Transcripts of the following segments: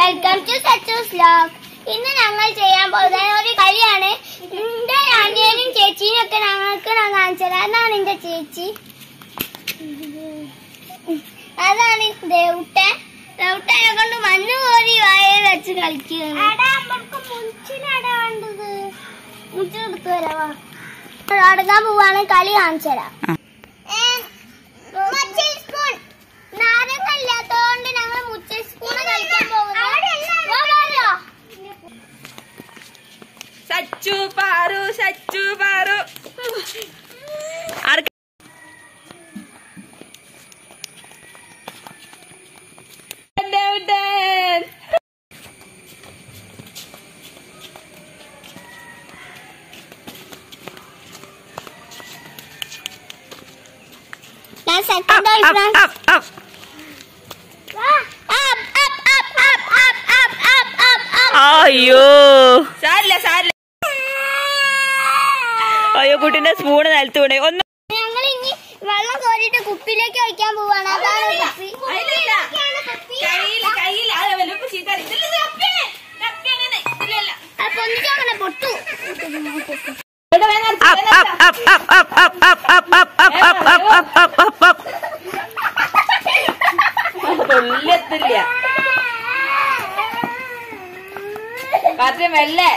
Welcome to സച്ചൂസ് vlog ഇന്ന് ഞങ്ങൾ ചെയ്യാൻ പോകുന്നത് ഒരു കളിയാണ് എന്റെ അനിയനും ചേച്ചിയും ഒക്കെ ഞങ്ങൾക്ക് ഞാൻ കാണിച്ചത് അതാണ് എന്റെ ചേച്ചി അതാണ് ദേവുട്ടൻ ദേവുട്ടനെ കൊണ്ട് മണ്ണ് കോരി വായ വെച്ച് കളിക്കുകയാണ് മുച്ചെടുത്ത് വരാവാ അടങ്ങാൻ പോവാണ് കളി കാണിച്ചു തരാം മുച്ചൽ സ്പൂൺ നാരങ്ങ ഇല്ലാത്തതുകൊണ്ട് ഞങ്ങൾ മുച്ചൽ സ്പൂൺ കളിക്കാൻ പോകുന്നു സച്ചു പാറു സച്ചു പാറു ആർക്ക് ഡേവിഡൻ. ഞാൻ സെക്കൻഡ് ആയി അപ്പ്, ഫ്രണ്ട്സ് അപ്പ്, അപ്പ്. അയ്യോ സാരില്ല സാരില്ല അയ്യോ കുട്ടിന്റെ സ്പൂണ് നിലത്ത് വീണേ ഒന്ന് ഞങ്ങൾ ഇനി വെള്ളം കോരിയിട്ട് കുപ്പിയിലേക്ക് ഒഴിക്കാൻ പോവാണ് അതാണ് കുപ്പി അതിലില്ല. കയ്യില്, കയ്യില്. അത് വലുപ്പം ചീത്ത പറയും. ഇതില് ഇത് കപ്പിയാണ്. കപ്പിയാണ് ഇത്. ഇതിലല്ല. അപ്പൊ ഒന്നിച്ച് അങ്ങനെ പൊട്ടു ഇവിടെ വേഗം അടിച്ച്, up, വേഗം up, അടിച്ച്. up, up, up, up, up, up, up, up, up, up, up, up, up, up. തുള്ളിയെത്തില്ല കാറ്റ് മെല്ലെ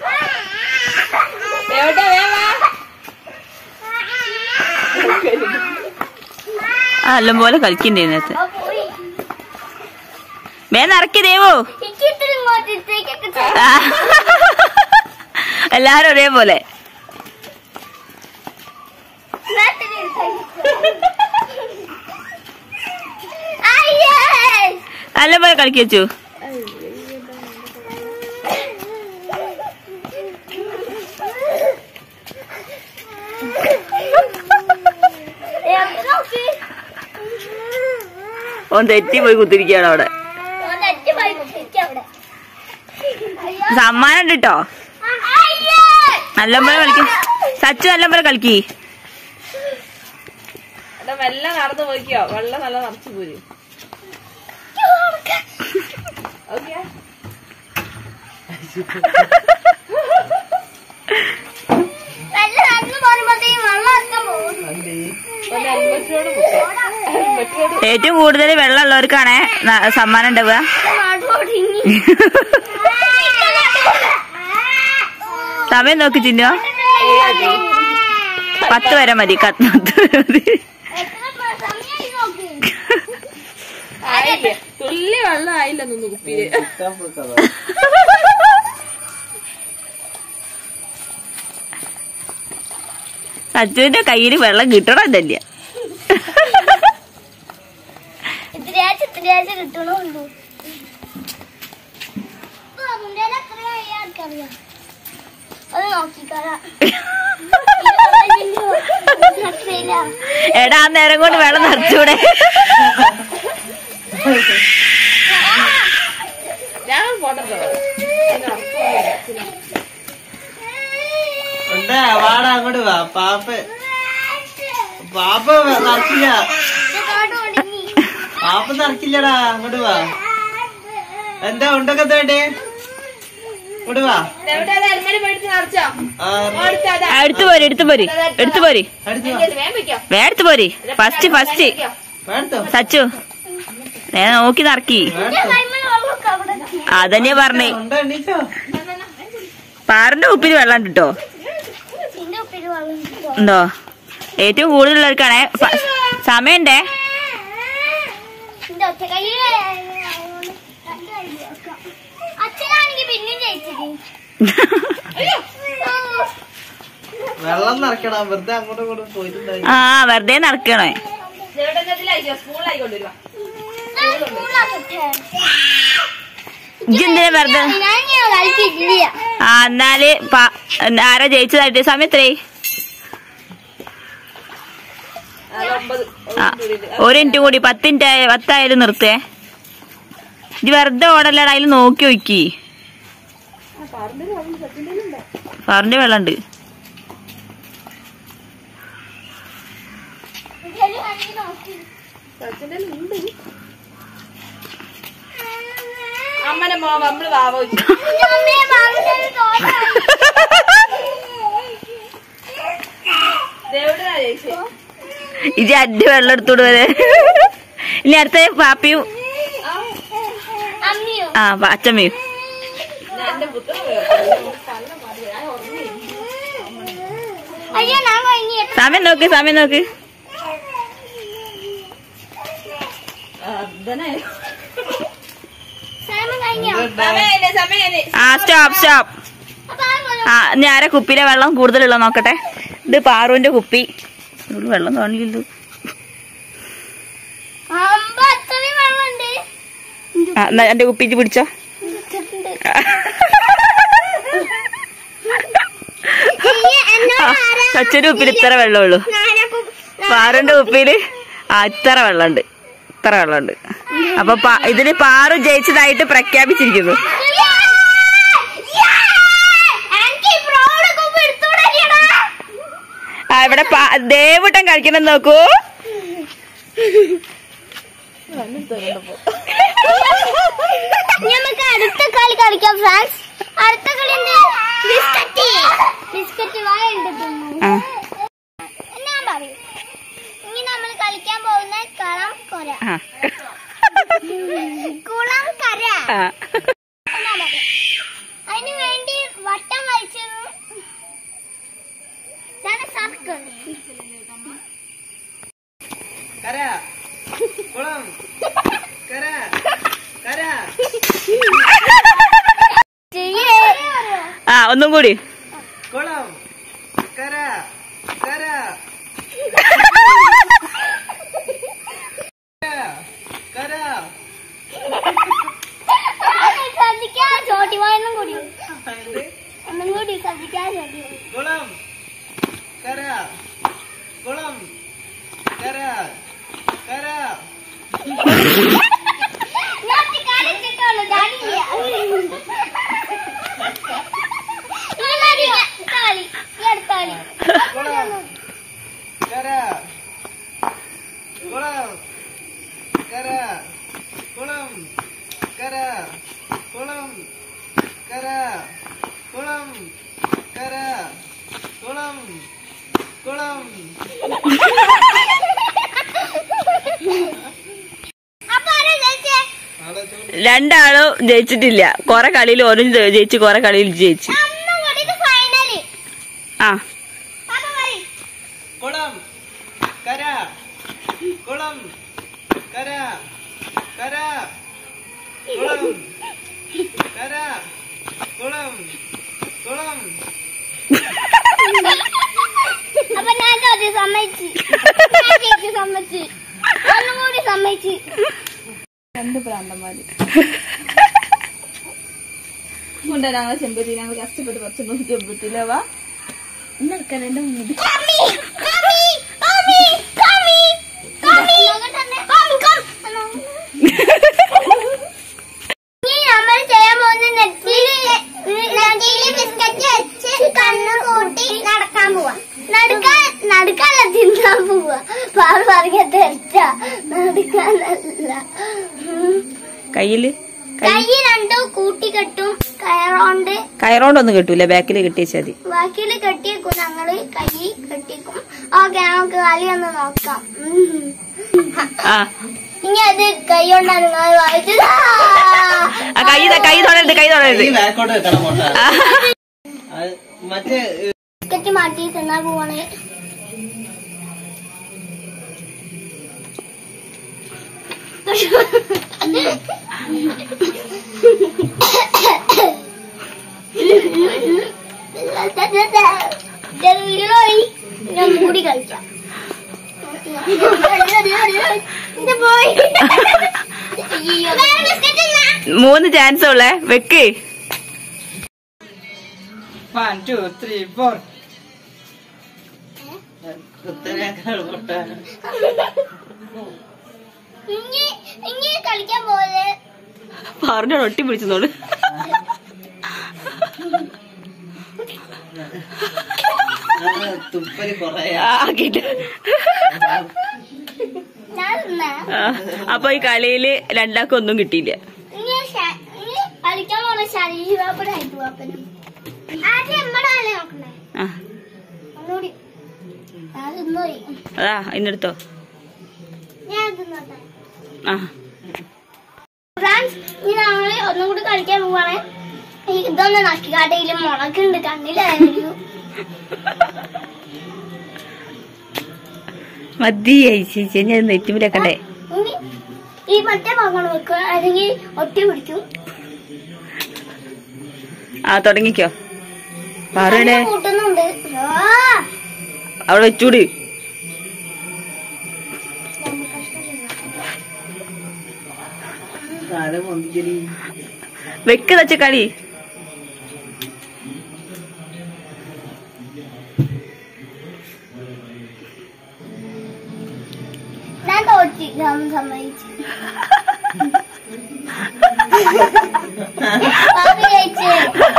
എവിടെ വേവാ ആ എല്ലാം പോലെ കളിക്കണ്ടേ ഇതിനകത്ത് പോയി വേ നിറക്കി ദേവോ എനിക്ക് ഇത്തിരി ഇങ്ങോട്ട് ഇട്ടേക്കൊക്കെ ആ. എല്ലാരും ഒരേപോലെ നല്ല പോലെ കളിക്കി വെച്ചു ഓൻ തെറ്റി പോയി കുത്തിരിക്കുകയാണ് അവിടെ സമ്മാനം ഉണ്ട് കേട്ടോ നല്ല പോലെ കളിക്കും സച്ചു നല്ല പോലെ കളിക്കി എടാ മെല്ലെ നടന്നു പോയിക്കോ വെള്ളം നല്ല നിറച്ചു പോരി ഓക്കെ ഹെൽമെറ്റോട് ഹെൽമെറ്റോട് ഏറ്റവും കൂടുതൽ വെള്ളം ഉള്ളവർക്കാണ് ന- സമ്മാനം ഉണ്ടാവുക സമയം നോക്കി ചിന്നോ പത്ത് വരെ മതി കത്ത് പത്ത് വരെ മതി ആയില്ല തുള്ളി വെള്ളം ആയില്ല നിന്ന് കുപ്പിയില് സച്ചുവിന്റെ കയ്യിൽ വെള്ളം കിട്ടണമെന്നില്ല ഇത്തിരിയാഴ്ച ഇത്തിരിയാഴ്ച കിട്ടണുള്ളൂ ആർക്കറിയാം അത് നോക്കിക്കാരാ എടാ ആ നേരം കൊണ്ട് വെള്ളം നിറച്ചൂടെ ഞാൻ ഫോട്ടോ ഉണ്ട് വാടാ അങ്ങോട്ട് വാ പാപ്പ പാപ്പ നിറക്കില്ല പാപ്പ നിറക്കില്ലടാ അങ്ങോട്ട് വാ എന്താ ഉണ്ടൊക്കെ വേണ്ടേ ഇങ്ങോട്ട് വാ എവിടെ ഹെൽമെറ്റ് മേടിച്ച് നിറച്ചോ ആ, ഓടിച്ചാ ആ, എടുത്തു പോരി എടുത്തു പോരി എടുത്തു പോരി അടുത്ത് വാ വേഗം വെക്കോ വേ എടുത്തു പോരി ഫസ്റ്റ് ഫസ്റ്റ് വേണ്ടോ സച്ചു നേ നോക്കി നിറക്കി അതന്നെ പറഞ്ഞേ ഉണ്ട് എണ്ണീച്ചോ പാറിന്റെ ഉപ്പിൽ വെള്ളം ഉണ്ട് കേട്ടോ എന്തോ ഏറ്റവും കൂടുതലുള്ളവർക്കാണ് ഫ- സമയണ്ടേ അച്ഛനാണെങ്കിൽ പിന്നെയും ജയിച്ചത് വെള്ളം നിറക്കണം വെറുതെ അങ്ങോട്ടും ഇങ്ങോട്ടും പോയിട്ടുണ്ടായി ആ വെറുതെ നടക്കണേ എവിടെന്നതിലായിക്കോ സ്കൂളിലായിക്കൊണ്ടിരുവാ ഇജ്ജെന്തിനാ വെറുതെ ഞാൻ കളിക്കില്ല ആ എന്നാല് പ- ആരാ ജയിച്ചതായിട്ട് സമയത്രേ ഒമ്പത് ആ ഒരു മിനിറ്റ് കൂടി പത്ത് മിനിറ്റ് ആയ പത്തായാലും നിർത്തേ ഇത് വെറുതെ ഓടല്ലടാ അതിൽ നോക്കി നോക്കി പാറിന്റെ വെള്ളം ഉണ്ട് അമ്മനെ മോവ നമ്മള് വാവോ അമ്മയെ വാങ്ങിച്ചത് തോന്നായി. ദേവിടെ ചേച്ചി ഇജി അടി വെള്ളം എടുത്തോട് വരെ ഇനി അടുത്ത പാപ്പിയും അമ്മയും ആ പ- അച്ചമ്മയും എന്റെ പുത്രം അയ്യോ ഞാൻ കഴിഞ്ഞു സമയം നോക്ക് സമയം നോക്ക് സമയം കഴിഞ്ഞോ സമയല്ലേ സമയല്ലേ ആ സ്റ്റോപ്പ് സ്റ്റോപ്പ് അപ്പൊ ആ പോലെ ആ ഇനി ആരെ കുപ്പിയിലെ വെള്ളം കൂടുതലുള്ള നോക്കട്ടെ ഇത് പാറുവിന്റെ കുപ്പി ഇതില് വെള്ളം കാണില്ലല്ലോ അമ്പ അത്രയും വെള്ളമുണ്ട് ആ എന്നാ എന്റെ കുപ്പി ഇജ്ജ് പിടിച്ചോ സച്ചിന്റെ കുപ്പിയിൽ ഇത്ര വെള്ളമുള്ളൂ പാറുന്റെ കുപ്പിയില് ആ ഇത്ര വെള്ളമുണ്ട് ഇത്ര വെള്ളമുണ്ട് അപ്പൊ പാ- ഇതില് പാറു ജയിച്ചതായിട്ട് പ്രഖ്യാപിച്ചിരിക്കുന്നു ആ ഇവിടെ പാ- ദേവുട്ടൻ കളിക്കണം നോക്കൂ നമുക്ക് അടുത്ത കളി കളിക്കാം ഫ്രാൻസ് അടുത്ത കളി എന്ത് ബിസ്ക്കറ്റ് ബിസ്ക്കറ്റ് വായുണ്ട് ആ ഞാൻ പറയും ഇനി നമ്മൾ കളിക്കാൻ പോകുന്ന കളം കൊര ആ കുളം കര ആ എന്നാ പറയാ. അതിന് വേണ്ടി വട്ടം വരച്ചത് ഇതാണ് സർക്കിൾ കര കുളം കര കര ആ ഒന്നും കൂടി കുളം കര കര കര ശ്രദ്ധിക്കാൻ ചോട്ടിവായൊന്നും കൂടി ഒന്നും കൂടി ശ്രദ്ധിക്കാൻ ചോട്ടി കുളം കര കുളം കര കര ഞാൻ കളിച്ചിട്ടുള്ളൂ ഞാനില്ല കളി കളി ഈ അടുത്ത കളി കുളം കര കുളം കര കുളം കര കുളം കര കുളം കര കുളം കുളം അപ്പൊ ആരാ ജയിച്ചേ ആളെ ചോദിച്ചു രണ്ടാളും ജയിച്ചിട്ടില്ല കൊറേ കളിയിൽ ഓരോ ജയിച്ചു കൊറേ കളിയിൽ ജയിച്ചു അമ്മ കൂടി ഇത് ഫൈനലി ആ പാപ്പ പറയും കുളം കര കുളം കര കര കുളം കര കുളം കുളം അപ്പൊ ഞാൻ ചോദ്യം സമ്മതിച്ചു ഞാൻ ചേച്ചി സമ്മതിച്ചു ഒന്നും കൂടി സമ്മതിച്ചു രണ്ട് പ്രാന്തന്മാര് കൊണ്ട് ഞങ്ങൾ ചെമ്പത്തി ഞങ്ങൾ കഷ്ടപ്പെട്ട് കുറച്ച് ചെമ്പത്തില്ല വാ ഇന്നെടുക്കാൻ എന്റെ മുന്നിൽ കമ്മി കമ്മി കമ്മി കമ്മി കമ്മി കം കം ഇനി നമ്മൾ ചെയ്യാൻ പോകുന്ന നെറ്റിയില് നെറ്റിയില് ബിസ്ക്കറ്റ് വെച്ച് കണ്ണ് കൂട്ടി നടക്കാൻ പോവാ നടക്കാൻ നടക്കാനല്ല തിന്നാൻ പോവാ പാറ പറഞ്ഞ തെറ്റാ നടക്കാനല്ല ഉം. കയ്യില് കൈ രണ്ടും കൂട്ടി കെട്ടും കയറോണ്ട് കയറോണ്ടൊന്നും കിട്ടൂല ബാക്കിൽ കിട്ടിയാൽ മതി ബാക്കിയിൽ കെട്ടിയേക്കും ഞങ്ങള് കൈ കെട്ടിയേക്കും ഓക്കെ നമുക്ക് കളി ഒന്ന് നോക്കാം ഉം. ആ ഇനി അത് കൈ കൊണ്ടാണ് നിങ്ങൾ വായിച്ചത് ആ കൈ ത- കൈ തൊടരുത് കൈ തൊടരുത് ഈ ബാക്കോട്ട് വെക്കണം മോട്ട ആ. മറ്റേ ബിസ്ക്കറ്റ് മാറ്റി തിന്നാൻ പോവാണ് വീണോയി ഞാൻ കൂടി കളിക്കാം ഇത് പോയി അയ്യോ. വേറെ ബിസ്ക്കറ്റ് എന്നാ മൂന്ന് ചാൻസ് ഉള്ളേ വെക്ക് വൺ ടു ത്രീ ഫോർ കുത്തനേക്കാൾ പൊട്ടാണ് ഇനി ഇനി കളിക്കാൻ പോലെ പറഞ്ഞ ഒട്ടി പിടിച്ചതോട് തുപ്പല് കൊറേ ആക്കിട്ട് ഞാൻ തിന്നാ ആ, അപ്പൊ ഈ കളിയില് രണ്ടാക്കും ഒന്നും കിട്ടിയില്ല ഇനി ശ- ഇനി കളിക്കാൻ പോണ ശരീരവാപ്പനും ഹൈറ്റുവാപ്പനും ആദ്യം എമ്മടാണ് നോക്കണേ ആ ഒന്നുകൂടി ഞാൻ തിന്നുപോയി അതാ അതിനെടുത്തോ ഞാൻ തിന്നോട്ടെ ആ ഫ്രാൻസ് ഇനി ഞങ്ങള് ഒന്നും കൂടി കളിക്കാൻ പോവാണ് ഈ ഇതൊന്ന് നക്കിക്കാട്ടയില് മുളകുണ്ട് കണ്ണിലായിരുന്നു മതി ചേച്ചി ഞാൻ നെറ്റിമിലക്കട്ടെ ഇനി ഈ മറ്റേ ഭാഗമാണ് വെക്കുക അല്ലെങ്കിൽ ഒട്ടി പിടിക്കും ആ തുടങ്ങിക്കോ പാറുടെ കണ്ണ് കൂട്ടുന്നുണ്ട് ആ. അവിടെ വെച്ചൂട് തല പൊന്തിക്കടി വെക്ക് വെച്ച കളി ഞാൻ തോറ്റി ഞാൻ സമ്മതിച്ചു പാപ്പ ജയിച്ച്.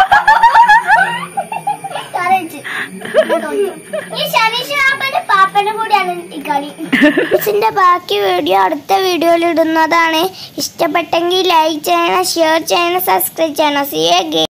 ഞാൻ ജയിച്ച്. ഞാൻ തോറ്റു. ഈ ശനീഷ് പാപ്പന്റെ പാപ്പന്റെ കൂടെയാണ് ഈ കളി ഇതിന്റെ ബാക്കി വീഡിയോ അടുത്ത വീഡിയോയിൽ ഇടുന്നതാണ് ഇഷ്ടപ്പെട്ടെങ്കിൽ ലൈക്ക് ചെയ്യണം ഷെയർ ചെയ്യണം സബ്സ്ക്രൈബ് ചെയ്യണം സി എ